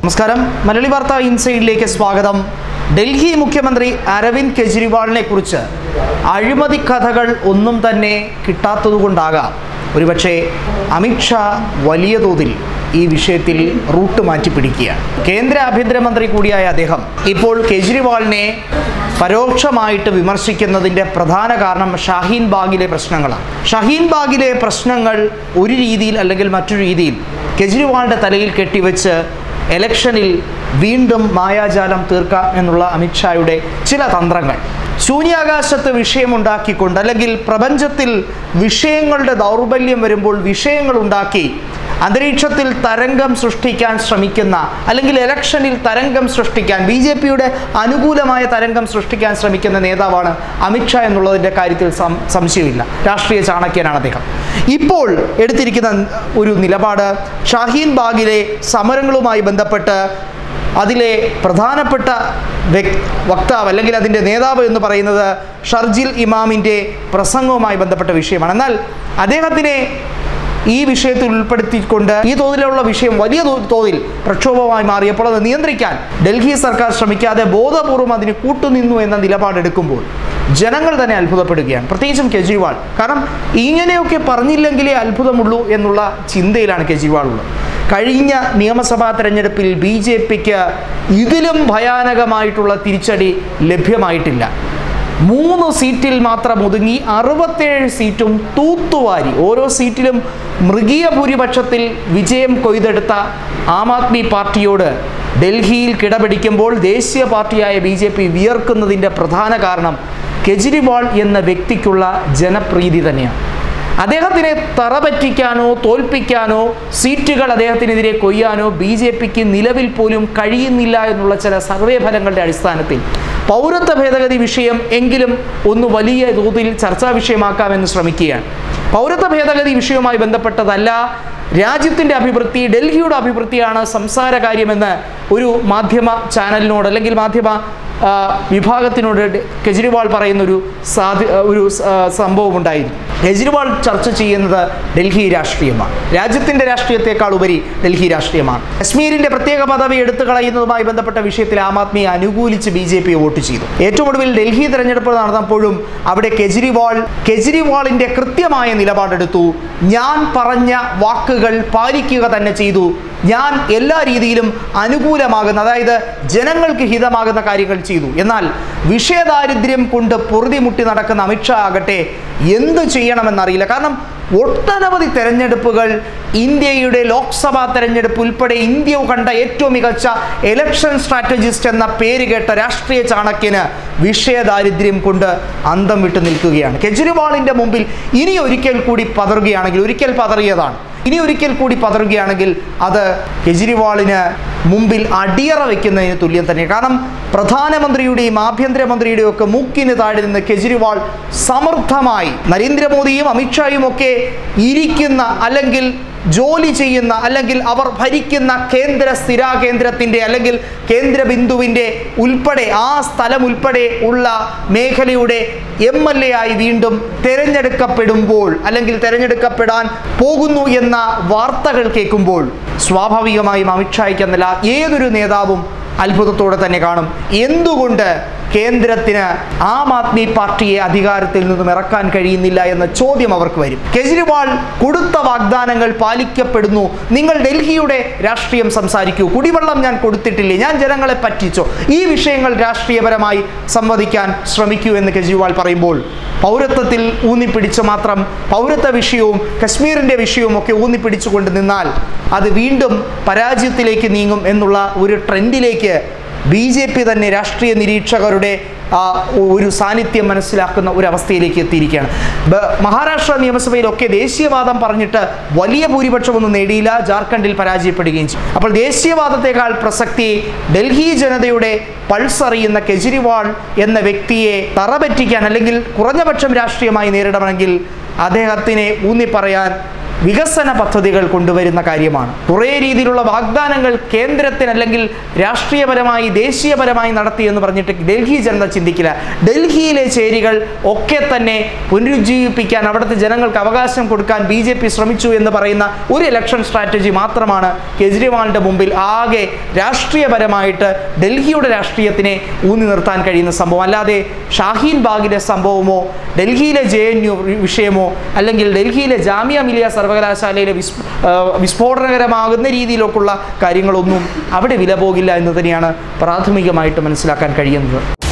നമസ്കാരം മലയാളി വാർത്ത ഇൻസൈഡിലേക്ക് സ്വാഗതം ഡൽഹി മുഖ്യമന്ത്രി അരവിന്ദ് കെജ്രിവാളിനെ കുറിച്ച് അഴിമതി കഥകൾ ഒന്നും തന്നെ കിട്ടാത്തതുകൊണ്ടാകാം ഒരുപക്ഷെ അമിത്ഷാ വലിയ തോതിൽ ഈ വിഷയത്തിൽ റൂട്ട് മാറ്റി പിടിക്കുകയാണ് കേന്ദ്ര ആഭ്യന്തരമന്ത്രി കൂടിയായ അദ്ദേഹം ഇപ്പോൾ കെജ്രിവാളിനെ പരോക്ഷമായിട്ട് വിമർശിക്കുന്നതിൻ്റെ പ്രധാന കാരണം ഷാഹീൻ ബാഗിലെ പ്രശ്നങ്ങളാണ് ഷാഹീൻ ബാഗിലെ പ്രശ്നങ്ങൾ ഒരു രീതിയിൽ അല്ലെങ്കിൽ മറ്റൊരു രീതിയിൽ കെജ്രിവാളിൻ്റെ തലയിൽ കെട്ടിവെച്ച് ഇലക്ഷനിൽ വീണ്ടും മായാജാലം തീർക്കാം എന്നുള്ള അമിത്ഷായുടെ ചില തന്ത്രങ്ങൾ ശൂന്യാകാശത്ത് വിഷയമുണ്ടാക്കിക്കൊണ്ട് അല്ലെങ്കിൽ പ്രപഞ്ചത്തിൽ വിഷയങ്ങളുടെ ദൗർബല്യം വരുമ്പോൾ വിഷയങ്ങൾ ഉണ്ടാക്കി അന്തരീക്ഷത്തിൽ തരംഗം സൃഷ്ടിക്കാൻ ശ്രമിക്കുന്ന അല്ലെങ്കിൽ ഇലക്ഷനിൽ തരംഗം സൃഷ്ടിക്കാൻ ബി ജെ പിയുടെ അനുകൂലമായ തരംഗം സൃഷ്ടിക്കാൻ ശ്രമിക്കുന്ന നേതാവാണ് അമിത്ഷാ എന്നുള്ളതിൻ്റെ കാര്യത്തിൽ സം സംശയമില്ല രാഷ്ട്രീയ ചാണക്യനാണ് അദ്ദേഹം ഇപ്പോൾ എടുത്തിരിക്കുന്ന ഒരു നിലപാട് ഷാഹീൻ ബാഗിലെ സമരങ്ങളുമായി ബന്ധപ്പെട്ട് അതിലെ പ്രധാനപ്പെട്ട വ്യക് വക്താവ് അല്ലെങ്കിൽ അതിൻ്റെ നേതാവ് എന്ന് പറയുന്നത് ഷർജിൽ ഇമാമിൻ്റെ പ്രസംഗവുമായി ബന്ധപ്പെട്ട വിഷയമാണ് എന്നാൽ അദ്ദേഹത്തിനെ ഈ വിഷയത്തിൽ ഉൾപ്പെടുത്തിക്കൊണ്ട് ഈ തോതിലുള്ള വിഷയം വലിയ തോ- തോതിൽ പ്രക്ഷോഭമായി മാറിയപ്പോൾ അത് നിയന്ത്രിക്കാൻ ഡൽഹി സർക്കാർ ശ്രമിക്കാതെ ബോധപൂർവം അതിന് കൂട്ടുനിന്നു എന്ന നിലപാടെടുക്കുമ്പോൾ ജനങ്ങൾ തന്നെ അത്ഭുതപ്പെടുകയാണ് പ്രത്യേകിച്ചും കെജ്രിവാൾ കാരണം ഇങ്ങനെയൊക്കെ പറഞ്ഞില്ലെങ്കിലേ അത്ഭുതമുള്ളൂ എന്നുള്ള ചിന്തയിലാണ് കെജ്രിവാൾ ഉള്ളത് കഴിഞ്ഞ നിയമസഭാ തെരഞ്ഞെടുപ്പിൽ ബി ജെ പിക്ക് ഇതിലും ഭയാനകമായിട്ടുള്ള തിരിച്ചടി ലഭ്യമായിട്ടില്ല മൂന്ന് സീറ്റിൽ മാത്രം ഒതുങ്ങി അറുപത്തേഴ് സീറ്റും തൂത്തുവാരി ഓരോ സീറ്റിലും മൃഗീയ ഭൂരിപക്ഷത്തിൽ വിജയം കൊയ്തെടുത്ത ആം ആദ്മി പാർട്ടിയോട് ഡൽഹിയിൽ കിടപിടിക്കുമ്പോൾ ദേശീയ പാർട്ടിയായ ബി ജെ പി വിയർക്കുന്നതിൻ്റെ പ്രധാന കാരണം കെജ്രിവാൾ എന്ന വ്യക്തിക്കുള്ള ജനപ്രീതി തന്നെയാണ് അദ്ദേഹത്തിനെ തറപറ്റിക്കാനോ തോൽപ്പിക്കാനോ സീറ്റുകൾ അദ്ദേഹത്തിനെതിരെ കൊയ്യാനോ ബി ജെ പിക്ക് നിലവിൽ പോലും കഴിയുന്നില്ല എന്നുള്ള ചില സർവേ ഫലങ്ങളുടെ അടിസ്ഥാനത്തിൽ പൗരത്വ ഭേദഗതി വിഷയം എങ്കിലും ഒന്ന് വലിയ തോതിൽ ചർച്ചാ വിഷയമാക്കാമെന്ന് ശ്രമിക്കുകയാണ് പൗരത്വ ഭേദഗതി വിഷയവുമായി ബന്ധപ്പെട്ടതല്ല രാജ്യത്തിൻ്റെ അഭിവൃദ്ധി ഡൽഹിയുടെ അഭിവൃദ്ധിയാണ് സംസാര കാര്യമെന്ന് ഒരു മാധ്യമ ചാനലിനോട് അല്ലെങ്കിൽ മാധ്യമ ആ, വിഭാഗത്തിനോട് ഡെ- കെജ്രിവാൾ പറയുന്ന ഒരു സാധി ആ, ഒരു സ- ആ, സംഭവം ഉണ്ടായിരുന്നു കെജ്രിവാൾ ചർച്ച ചെയ്യുന്നത് ഡൽഹി രാഷ്ട്രീയമാണ് രാജ്യത്തിൻ്റെ രാഷ്ട്രീയത്തെക്കാൾ ഉപരി ഡൽഹി രാഷ്ട്രീയമാണ് കശ്മീരിൻ്റെ പ്രത്യേക പദവി എടുത്തു കളയുന്നതുമായി ബന്ധപ്പെട്ട വിഷയത്തിൽ ആം ആദ്മിയെ അനുകൂലിച്ച് ബി ജെ പി വോട്ട് ചെയ്തു ഏറ്റവും ഒടുവിൽ ഡൽഹി തെരഞ്ഞെടുപ്പ് നടന്നപ്പോഴും അവിടെ കെജ്രിവാൾ കെജ്രിവാളിൻ്റെ കൃത്യമായ നിലപാടെടുത്തു ഞാൻ പറഞ്ഞ വാക്കുകൾ പാലിക്കുക തന്നെ ചെയ്തു ഞാൻ എല്ലാ രീതിയിലും അനുകൂലമാകുന്ന അതായത് ജനങ്ങൾക്ക് ഹിതമാകുന്ന കാര്യങ്ങൾ ചെയ്തു എന്നാൽ വിഷയദാരിദ്ര്യം കൊണ്ട് പൊറുതിമുട്ടി നടക്കുന്ന അമിത്ഷാ ആകട്ടെ എന്ത് ചെയ്യണമെന്നറിയില്ല കാരണം ഒട്ടനവധി തെരഞ്ഞെടുപ്പുകൾ ഇന്ത്യയുടെ ലോക്സഭാ തെരഞ്ഞെടുപ്പ് ഉൾപ്പെടെ ഇന്ത്യ കണ്ട ഏറ്റവും മികച്ച ഇലക്ഷൻ സ്ട്രാറ്റജിസ്റ്റ് എന്ന പേര് കേട്ട രാഷ്ട്രീയ ചാണക്യന് വിഷയദാരിദ്ര്യം കൊണ്ട് അന്തം വിട്ടു നിൽക്കുകയാണ് കെജ്രിവാളിൻ്റെ മുമ്പിൽ ഇനി ഒരിക്കൽ കൂടി പതറുകയാണെങ്കിൽ ഒരിക്കൽ പതറിയതാണ് ഇനി ഒരിക്കൽ കൂടി പതറുകയാണെങ്കിൽ അത് കെജ്രിവാളിന് മുമ്പിൽ അടിയറ വയ്ക്കുന്നതിന് തുല്യം തന്നെ കാരണം പ്രധാനമന്ത്രിയുടെയും ആഭ്യന്തരമന്ത്രിയുടെയും ഒക്കെ മൂക്കിന് താഴെ നിന്ന് കെജ്രിവാൾ സമർത്ഥമായി നരേന്ദ്രമോദിയും അമിത്ഷായും ഒക്കെ ഇരിക്കുന്ന അല്ലെങ്കിൽ ജോലി ചെയ്യുന്ന അല്ലെങ്കിൽ അവർ ഭരിക്കുന്ന കേന്ദ്ര സ്ഥിരാ കേന്ദ്രത്തിൻ്റെ അല്ലെങ്കിൽ കേന്ദ്ര ബിന്ദുവിൻ്റെ ഉൾപ്പെടെ ആ സ്ഥലം ഉൾപ്പെടെ ഉള്ള മേഖലയുടെ എം എൽ എ ആയി വീണ്ടും തിരഞ്ഞെടുക്കപ്പെടുമ്പോൾ അല്ലെങ്കിൽ തിരഞ്ഞെടുക്കപ്പെടാൻ പോകുന്നു എന്ന വാർത്തകൾ കേൾക്കുമ്പോൾ സ്വാഭാവികമായും അമിത്ഷായ്ക്ക് എന്നല്ല ഏതൊരു നേതാവും അത്ഭുതത്തോടെ തന്നെ കാണും എന്തുകൊണ്ട് കേന്ദ്രത്തിന് ആം ആദ്മി പാർട്ടിയെ അധികാരത്തിൽ നിന്നും ഇറക്കാൻ കഴിയുന്നില്ല എന്ന ചോദ്യം അവർക്ക് വരും കെജ്രിവാൾ കൊടുത്ത വാഗ്ദാനങ്ങൾ പാലിക്കപ്പെടുന്നു നിങ്ങൾ ഡൽഹിയുടെ രാഷ്ട്രീയം സംസാരിക്കൂ കുടിവെള്ളം ഞാൻ കൊടുത്തിട്ടില്ലേ ഞാൻ ജനങ്ങളെ പറ്റിച്ചോ ഈ വിഷയങ്ങൾ രാഷ്ട്രീയപരമായി സംവദിക്കാൻ ശ്രമിക്കൂ എന്ന് കെജ്രിവാൾ പറയുമ്പോൾ പൗരത്വത്തിൽ ഊന്നിപ്പിടിച്ച് മാത്രം പൗരത്വ വിഷയവും കശ്മീരിൻ്റെ വിഷയവും ഒക്കെ ഊന്നിപ്പിടിച്ചുകൊണ്ട് നിന്നാൽ അത് വീണ്ടും പരാജയത്തിലേക്ക് നീങ്ങും എന്നുള്ള ഒരു ട്രെൻഡിലേക്ക് ബി ജെ പി തന്നെ രാഷ്ട്രീയ നിരീക്ഷകരുടെ ആ, ഒരു സാന്നിധ്യം മനസ്സിലാക്കുന്ന ഒരു അവസ്ഥയിലേക്ക് എത്തിയിരിക്കുകയാണ് ബ- മഹാരാഷ്ട്ര നിയമസഭയിലൊക്കെ ദേശീയവാദം പറഞ്ഞിട്ട് വലിയ ഭൂരിപക്ഷമൊന്നും നേടിയില്ല ജാർഖണ്ഡിൽ പരാജയപ്പെടുകയും ചെയ്തു അപ്പോൾ ദേശീയവാദത്തെക്കാൾ പ്രസക്തി ഡൽഹി ജനതയുടെ പൾസ് അറിയുന്ന കെജ്രിവാൾ എന്ന വ്യക്തിയെ തറപറ്റിക്കാൻ അല്ലെങ്കിൽ കുറഞ്ഞപക്ഷം രാഷ്ട്രീയമായി നേരിടണമെങ്കിൽ അദ്ദേഹത്തിനെ ഊന്നി പറയാൻ വികസന പദ്ധതികൾ കൊണ്ടുവരുന്ന കാര്യമാണ് കുറേ രീതിയിലുള്ള വാഗ്ദാനങ്ങൾ കേന്ദ്രത്തിന് അല്ലെങ്കിൽ രാഷ്ട്രീയപരമായി ദേശീയപരമായി നടത്തി എന്ന് പറഞ്ഞിട്ട് ഡൽഹി ജനത ചിന്തിക്കില്ല ഡൽഹിയിലെ ചേരികൾ ഒക്കെ തന്നെ പുനരുജ്ജീവിപ്പിക്കാൻ അവിടുത്തെ ജനങ്ങൾക്ക് അവകാശം കൊടുക്കാൻ ബി ജെ പി ശ്രമിച്ചു എന്ന് പറയുന്ന ഒരു ഇലക്ഷൻ സ്ട്രാറ്റജി മാത്രമാണ് കെജ്രിവാളിൻ്റെ മുമ്പിൽ ആകെ രാഷ്ട്രീയപരമായിട്ട് ഡൽഹിയുടെ രാഷ്ട്രീയത്തിനെ ഊന്നി നിർത്താൻ കഴിയുന്ന സംഭവം അല്ലാതെ ഷാഹീൻ ബാഗിലെ സംഭവമോ ഡൽഹിയിലെ ജെ എൻ യു വിഷയമോ അല്ലെങ്കിൽ ഡൽഹിയിലെ ജാമിയ മിലിയ സർവകലാശാലയിലെ വിസ് ആ, വിസ്ഫോടനകരമാകുന്ന രീതിയിലൊക്കെയുള്ള കാര്യങ്ങളൊന്നും അവിടെ വില പോകില്ല എന്ന് തന്നെയാണ് പ്രാഥമികമായിട്ട് മനസ്സിലാക്കാൻ കഴിയുന്നത്